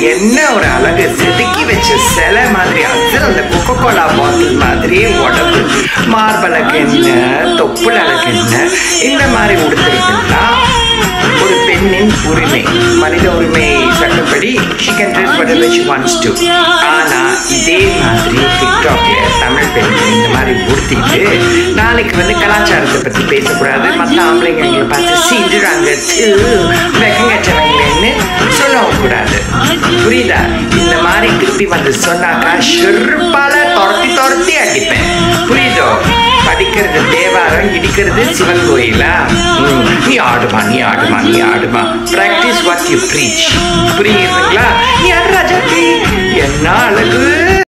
என்ன ஒரு அழகு செதுக்கி வச்ச சிலை மாதிரி அது அந்த கொக்கோ கோலா பாட்டில் மாதிரி உடம்பு மார்பழகு என்ன தொப்புள் அழகு என்ன இந்த மாதிரி உடுத்துறதுன்னா ஒரு பெண்ணின் உரிமை மனித உரிமை சட்டப்படி she can dress whatever she wants to ஆனா இதே மாதிரி டிக்டாக்ல தமிழ் பெண்கள் இந்த மாதிரி உடுத்திட்டு நாளைக்கு வந்து கலாச்சாரத்தை பத்தி பேசக்கூடாது மற்ற ஆம்பளைங்க எங்களை பார்த்து சீண்டுறாங்க வெக்கங்கட்டவங்களேன்னு சொல்லவும் கூடாது புரியுதா இந்த மாதிரி திருப்பி வந்து சொன்னாக்கா செருப்பால துரத்தி துரத்தி அடிப்பேன் புரியுதோ படிக்கிறது தேவாரம் இடிக்கிறது சிவன் கோயிலா ம், நீ ஆடுமா நீ ஆடுமா நீ ஆடுமா பிராக்டிஸ் வாட் யூ ப்ரீச் புரியுதுங்களா நீ ஆடு ராஜாத்தி என்ன அழகு